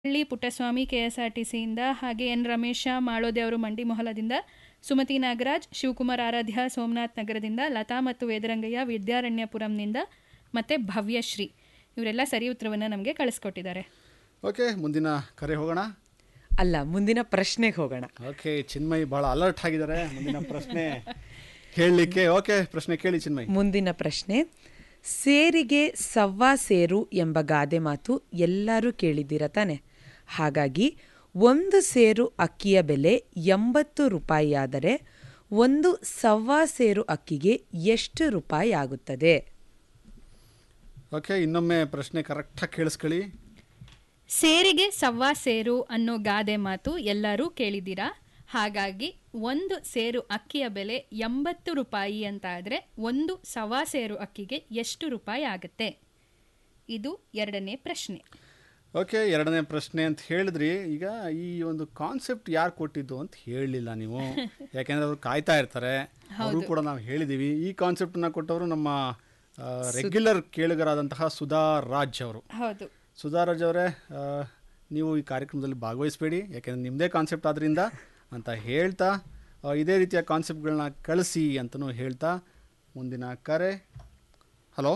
ಹಳ್ಳಿ Puttaswamy K S R T ಸಿಯಿಂದ ಹಾಗೆ ಎನ್ ರಮೇಶ ಮಾಳೋದೆ ಅವರು ಮಂಡಿ ಮೊಹಲದಿಂದ ಸುಮತಿ ನಾಗರಾಜ್ ಶಿವಕುಮಾರ್ ಆರಾಧ್ಯ ಸೋಮನಾಥ್ ನಗರದಿಂದ ಲತಾ ಮತ್ತು ವೇದರಂಗಯ್ಯ ವಿದ್ಯಾರಣ್ಯಪುರಂನಿಂದ ಮತ್ತು ಭವ್ಯಶ್ರೀ ಇವರೆಲ್ಲ ಸರಿ ಉತ್ತರವನ್ನು ನಮಗೆ ಕಳಿಸ್ಕೊಟ್ಟಿದ್ದಾರೆ ಓಕೆ ಮುಂದಿನ ಕರೆ ಹೋಗೋಣ ಅಲ್ಲ ಮುಂದಿನ ಪ್ರಶ್ನೆಗೆ ಹೋಗೋಣ ಓಕೆ ಚಿನ್ಮಯ್ ಭಾಳ ಅಲರ್ಟ್ ಆಗಿದ್ದಾರೆ ಮುಂದಿನ ಪ್ರಶ್ನೆ ಕೇಳಲಿಕ್ಕೆ ಓಕೆ ಪ್ರಶ್ನೆ ಕೇಳಿ ಚಿನ್ಮಯ್ ಮುಂದಿನ ಪ್ರಶ್ನೆ ಸೇರಿಗೆ ಸವ್ವಾ ಸೇರು ಎಂಬ ಗಾದೆ ಮಾತು ಎಲ್ಲರೂ ಕೇಳಿದ್ದೀರ ತಾನೆ ಹಾಗಾಗಿ ಒಂದು ಸೇರು ಅಕ್ಕಿಯ ಬೆಲೆ ಎಂಬತ್ತು ರೂಪಾಯಿ ಆದರೆ ಒಂದು ಸವ್ವಾ ಸೇರು ಅಕ್ಕಿಗೆ ಎಷ್ಟು ರೂಪಾಯಿ ಆಗುತ್ತದೆ ಓಕೆ ಇನ್ನೊಮ್ಮೆ ಪ್ರಶ್ನೆ ಕರೆಕ್ಟಾಗಿ ಕೇಳಿಸ್ಕೊಳ್ಳಿ ಸೇರಿಗೆ ಸವ್ವಾ ಸೇರು ಅನ್ನೋ ಗಾದೆ ಮಾತು ಎಲ್ಲರೂ ಕೇಳಿದ್ದೀರಾ ಹಾಗಾಗಿ ಒಂದು ಸೇರು ಅಕ್ಕಿಯ ಬೆಲೆ ಎಂಬತ್ತು ರೂಪಾಯಿ ಅಂತ ಆದರೆ ಒಂದು ಸವಾ ಸೇರು ಅಕ್ಕಿಗೆ ಎಷ್ಟು ರೂಪಾಯಿ ಆಗುತ್ತೆ ಇದು ಎರಡನೇ ಪ್ರಶ್ನೆ ಓಕೆ ಎರಡನೇ ಪ್ರಶ್ನೆ ಅಂತ ಹೇಳಿದ್ರಿ ಈಗ ಈ ಒಂದು ಕಾನ್ಸೆಪ್ಟ್ ಯಾರು ಕೊಟ್ಟಿದ್ದು ಅಂತ ಹೇಳಲಿಲ್ಲ ನೀವು ಯಾಕೆಂದ್ರೆ ಅವ್ರು ಕಾಯ್ತಾ ಇರ್ತಾರೆ ಅವರು ಕೂಡ ನಾವು ಹೇಳಿದ್ದೀವಿ ಈ ಕಾನ್ಸೆಪ್ಟನ್ನ ಕೊಟ್ಟವರು ನಮ್ಮ ರೆಗ್ಯುಲರ್ ಕೇಳುಗರಾದಂತಹ ಸುಧಾ ರಾಜ್ ಅವರು ಹೌದು ಸುಧಾ ರಾಜ್ ಅವರೇ ಆ, ನೀವು ಈ ಕಾರ್ಯಕ್ರಮದಲ್ಲಿ ಭಾಗವಹಿಸಬೇಡಿ ಯಾಕೆಂದರೆ ನಿಮ್ಮದೇ ಕಾನ್ಸೆಪ್ಟ್ ಆದ್ದರಿಂದ ಅಂತ ಹೇಳ್ತಾ ಆ, ಇದೇ ರೀತಿಯ ಕಾನ್ಸೆಪ್ಟ್ಗಳನ್ನ ಕಳಿಸಿ ಅಂತಲೂ ಹೇಳ್ತಾ ಮುಂದಿನ ಕರೆ ಹಲೋ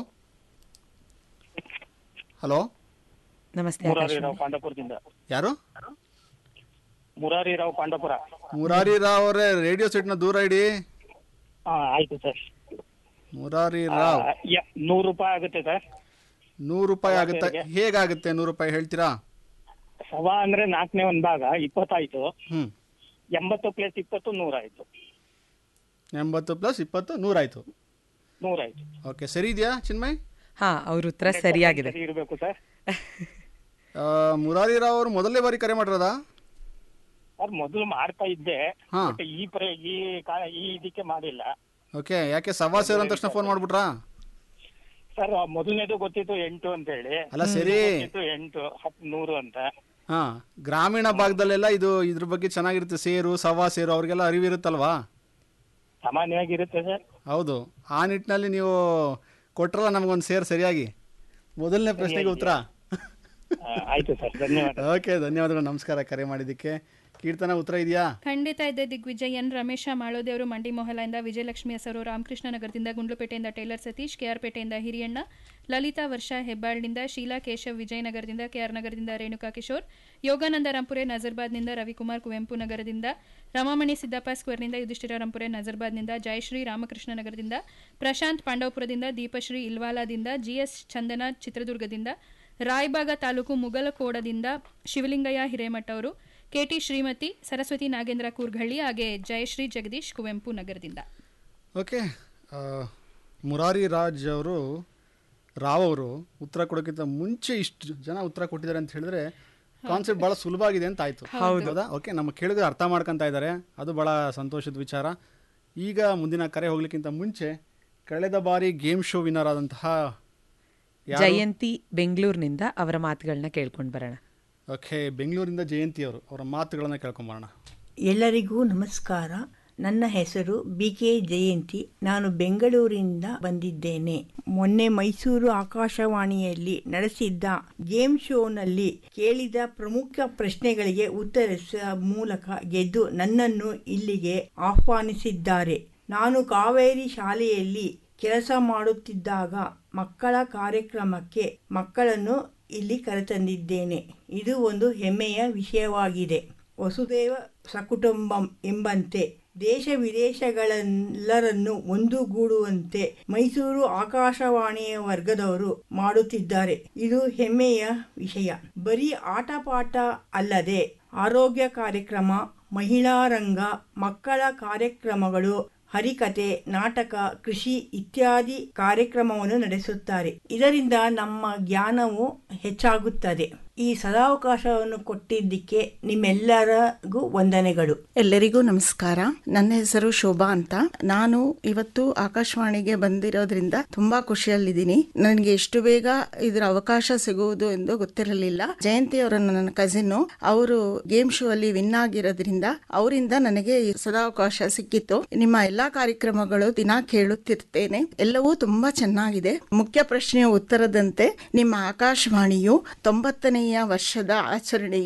ಹಲೋ ನಮಸ್ತೆ ಮುರಾರಿ ಆಕಾಶವಾಣಿ ರಾವ್ ಪಾಂಡಪುರದಿಂದ ಯಾರು ಮುರಾರಿ ರಾವ್ ಪಾಂಡಪುರ ಮುರಾರಿ ರಾವ್ ಅವರೇ ರೇಡಿಯೋ ಸೆಟ್ನ ದೂರ ಇಡಿ ಹಾ ಆಯ್ತು ಸರ್ ಮುರಾರಿ ರಾವ್ ನೂರು ರೂಪಾಯಿ ಆಗುತ್ತೆ ಸರ್ ನೂರು ರೂಪಾಯಿ ಆಗುತ್ತೆ ಹೇಗಾಗುತ್ತೆ ನೂರು ರೂಪಾಯಿ ಹೇಳ್ತೀರಾ ಸವಾ ಅಂದ್ರೆ ನಾಲ್ಕನೇ ಒಂದ್ ಭಾಗ ಇಪ್ಪತ್ತಾಯ್ತು ಹ್ಞೂ ಎಂಬತ್ತು ಪ್ಲಸ್ ಇಪ್ಪತ್ತು ನೂರಾಯ್ತು ಎಂಬತ್ತು ಪ್ಲಸ್ ಇಪ್ಪತ್ತು ನೂರಾಯಿತು ನೂರಾಯ್ತು ಓಕೆ ಸರಿ ಇದೆಯಾ ಚಿನ್ಮಯ್ ಹಾ ಅವ್ರ ಉತ್ತರ ಸರಿಯಾಗಿದೆ ಸರಿ ಇರ್ಬೇಕು ಸರ್ ಆ, ಮುರಾರಿ ರಾವ್ ಅವರು ಮೊದಲನೇ ಬಾರಿ ಕರೆ ಮಾಡಿರೋದಾ ಸರ್ ಮೊದಲು ಮಾಡ್ತಾ ಇದ್ದೆ ಹಾ. ಬಟ್ ಈ ಪ್ರ ಈ ಕಾ- ಈ ಇದಕ್ಕೆ ಮಾಡಿಲ್ಲ ಓಕೆ ಯಾಕೆ ಸವಾ ಸೇರ್ ಅಂದ ತಕ್ಷಣ ಫೋನ್ ಮಾಡ್ಬಿಟ್ರಾ ಸರ್ ಮೊದಲನೇದು ಗೊತ್ತಿತ್ತು ಎಂಟು ಅಂತ ಹೇಳಿ ಅಲ್ಲ ಸರಿ ಗೊತ್ತಿತ್ತು ಎಂಟು ಹತ್ತು ನೂರು ಅಂತ ಹಾ ಗ್ರಾಮೀಣ ಭಾಗದಲ್ಲೆಲ್ಲ ಇದು ಇದ್ರ ಬಗ್ಗೆ ಚೆನ್ನಾಗಿರುತ್ತೆ ಸೇರು ಸವಾ ಸೇರು ಅವ್ರಿಗೆಲ್ಲ ಅರಿವಿರುತ್ತಲ್ವಾ ಸಾಮಾನ್ಯವಾಗಿರುತ್ತೆ ಸರ್ ಹೌದು ಆ ನಿಟ್ಟಿನಲ್ಲಿ ನೀವು ಕೊಟ್ರಲ್ಲ ನಮಗೊಂದು ಸೇರ್ ಸರಿಯಾಗಿ ಮೊದಲನೇ ಪ್ರಶ್ನೆಗೆ ಉತ್ತರ ಆ, ಆಯ್ತು ಸರ್ ಧನ್ಯವಾದ ಓಕೆ ಧನ್ಯವಾದಗಳು ನಮಸ್ಕಾರ ಕರೆ ಮಾಡಿದ್ದಕ್ಕೆ ಕೀರ್ತನ ಉತ್ತರ ಇದೆಯಾ ಖಂಡಿತ ಇದೆ ದಿಗ್ವಿಜಯ್ ಎನ್ ರಮೇಶ ಮಾಳೋದೆ ಅವರು ಮಂಡಿ ಮೊಹಲಿಂದ ವಿಜಯಲಕ್ಷ್ಮಿ ಹೆಸರು ರಾಮಕೃಷ್ಣ ನಗರದಿಂದ ಗುಂಡ್ಲುಪೇಟೆಯಿಂದ ಟೇಲರ್ ಸತೀಶ್ ಕೆಆರ್ ಪೇಟೆಯಿಂದ ಹಿರಿಯಣ್ಣ ಲಲಿತಾ ವರ್ಷ ಹೆಬ್ಬಾಳ್ನಿಂದ ಶೀಲಾ ಕೇಶವ್ ವಿಜಯನಗರದಿಂದ ಕೆಆರ್ ನಗರದಿಂದ ರೇಣುಕಾ ಕಿಶೋರ್ ಯೋಗಾನಂದ ರಂಪುರೆ ನಜರ್ಬಾದ್ನಿಂದ ರವಿಕುಮಾರ್ ಕುವೆಂಪು ನಗರದಿಂದ ರಮಾಮಣಿ ಸಿದ್ದಪ್ಪ ಸ್ಕ್ವೇರ್ನಿಂದ ಯುಧಿಷ್ಠಿರ ರಂಪುರೆ ನಜರ್ಬಾದ್ನಿಂದ ಜಯಶ್ರೀ ರಾಮಕೃಷ್ಣ ನಗರದಿಂದ ಪ್ರಶಾಂತ್ ಪಾಂಡವಪುರದಿಂದ ದೀಪಶ್ರೀ ಇಲ್ವಾಲಾದಿಂದ ಜಿಎಸ್ ಚಂದನ ಚಿತ್ರದುರ್ಗದಿಂದ ರಾಯಬಾಗ ತಾಲೂಕು ಮುಗಲಕೋಡದಿಂದ ಶಿವಲಿಂಗಯ್ಯ ಹಿರೇಮಠ ಅವರು ಕೆಟಿ ಶ್ರೀಮತಿ ಸರಸ್ವತಿ ನಾಗೇಂದ್ರ ಕೂರ್ಘಳ್ಳಿ ಹಾಗೆ ಜಯಶ್ರೀ ಜಗದೀಶ್ ಕುವೆಂಪು ನಗರದಿಂದ ಓಕೆ ಆ, ಮುರಾರಿ ರಾಜ್ ಅವರು ರಾವ್ ಅವರು ಉತ್ತರ ಕೊಡೋಕ್ಕಿಂತ ಮುಂಚೆ ಇಷ್ಟು ಜನ ಉತ್ತರ ಕೊಟ್ಟಿದ್ದಾರೆ ಅಂತ ಹೇಳಿದ್ರೆ ಕಾನ್ಸೆಪ್ಟ್ ಭಾಳ ಸುಲಭ ಆಗಿದೆ ಅಂತ ಆಯ್ತು ಹೌದಾ ಓಕೆ ನಮ್ಮ ಕೇಳಿದ್ರೆ ಅರ್ಥ ಮಾಡ್ಕೊಂತ ಇದ್ದಾರೆ ಅದು ಭಾಳ ಸಂತೋಷದ ವಿಚಾರ ಈಗ ಮುಂದಿನ ಕರೆ ಹೋಗ್ಲಿಕ್ಕಿಂತ ಮುಂಚೆ ಕಳೆದ ಬಾರಿ ಗೇಮ್ ಶೋ ವಿನ್ನರ್ ಆದಂತಹ ಯಾರು? ಜಯಂತಿ ಬೆಂಗಳೂರಿನಿಂದ ಅವರ ಮಾತುಗಳನ್ನ ಕೇಳ್ಕೊಂಡು ಬರೋಣ ಓಕೆ ಬೆಂಗಳೂರಿಂದ ಜಯಂತಿ ಅವರು ಅವರ ಮಾತುಗಳನ್ನ ಕೇಳ್ಕೊಂಬರೋಣ ಎಲ್ಲರಿಗೂ ನಮಸ್ಕಾರ ನನ್ನ ಹೆಸರು ಬಿ ಕೆ ಜಯಂತಿ ನಾನು ಬೆಂಗಳೂರಿನಿಂದ ಬಂದಿದ್ದೇನೆ ಮೊನ್ನೆ ಮೈಸೂರು ಆಕಾಶವಾಣಿಯಲ್ಲಿ ನಡೆಸಿದ್ದ ಗೇಮ್ ಶೋನಲ್ಲಿ ಕೇಳಿದ ಪ್ರಮುಖ ಪ್ರಶ್ನೆಗಳಿಗೆ ಉತ್ತರಿಸುವ ಮೂಲಕ ಗೆದ್ದು ನನ್ನನ್ನು ಇಲ್ಲಿಗೆ ಆಹ್ವಾನಿಸಿದ್ದಾರೆ ನಾನು ಕಾವೇರಿ ಶಾಲೆಯಲ್ಲಿ ಕೆಲಸ ಮಾಡುತ್ತಿದ್ದಾಗ ಮಕ್ಕಳ ಕಾರ್ಯಕ್ರಮಕ್ಕೆ ಮಕ್ಕಳನ್ನು ಇಲ್ಲಿ ಕರೆತಂದಿದ್ದೇನೆ ಇದು ಒಂದು ಹೆಮ್ಮೆಯ ವಿಷಯವಾಗಿದೆ ವಸುದೇವ ಸಕುಟುಂಬಂ ಎಂಬಂತೆ ದೇಶ ವಿದೇಶಗಳೆಲ್ಲರನ್ನು ಒಂದುಗೂಡುವಂತೆ ಮೈಸೂರು ಆಕಾಶವಾಣಿಯ ವರ್ಗದವರು ಮಾಡುತ್ತಿದ್ದಾರೆ ಇದು ಹೆಮ್ಮೆಯ ವಿಷಯ ಬರೀ ಆಟಪಾಠ ಅಲ್ಲದೆ ಆರೋಗ್ಯ ಕಾರ್ಯಕ್ರಮ ಮಹಿಳಾ ರಂಗ ಮಕ್ಕಳ ಕಾರ್ಯಕ್ರಮಗಳು ಹರಿಕತೆ ನಾಟಕ ಕೃಷಿ ಇತ್ಯಾದಿ ಕಾರ್ಯಕ್ರಮವನ್ನು ನಡೆಸುತ್ತಾರೆ ಇದರಿಂದ ನಮ್ಮ ಜ್ಞಾನವು ಹೆಚ್ಚಾಗುತ್ತದೆ ಈ ಸದಾವಕಾಶವನ್ನು ಕೊಟ್ಟಿದ್ದಕ್ಕೆ ನಿಮ್ಮೆಲ್ಲರಿಗೂ ವಂದನೆಗಳು ಎಲ್ಲರಿಗೂ ನಮಸ್ಕಾರ ನನ್ನ ಹೆಸರು ಶೋಭಾ ಅಂತ ನಾನು ಇವತ್ತು ಆಕಾಶವಾಣಿಗೆ ಬಂದಿರೋದ್ರಿಂದ ತುಂಬಾ ಖುಷಿಯಲ್ಲಿದ್ದೀನಿ ನನಗೆ ಎಷ್ಟು ಬೇಗ ಇದರ ಅವಕಾಶ ಸಿಗುವುದು ಎಂದು ಗೊತ್ತಿರಲಿಲ್ಲ ಜಯಂತಿ ಅವರ ನನ್ನ ಕಸಿನ್ ಅವರು ಗೇಮ್ ಶೋ ಅಲ್ಲಿ ವಿನ್ ಆಗಿರೋದ್ರಿಂದ ಅವರಿಂದ ನನಗೆ ಈ ಸದಾವಕಾಶ ಸಿಕ್ಕಿತ್ತು ನಿಮ್ಮ ಎಲ್ಲಾ ಕಾರ್ಯಕ್ರಮಗಳು ದಿನ ಕೇಳುತ್ತಿರ್ತೇನೆ ಎಲ್ಲವೂ ತುಂಬಾ ಚೆನ್ನಾಗಿದೆ ಮುಖ್ಯ ಪ್ರಶ್ನೆಯ ಉತ್ತರದಂತೆ ನಿಮ್ಮ ಆಕಾಶವಾಣಿಯು ತೊಂಬತ್ತನೆಯ ಹದಿನೈದನೆಯ ವರ್ಷದ ಆಚರಣೆ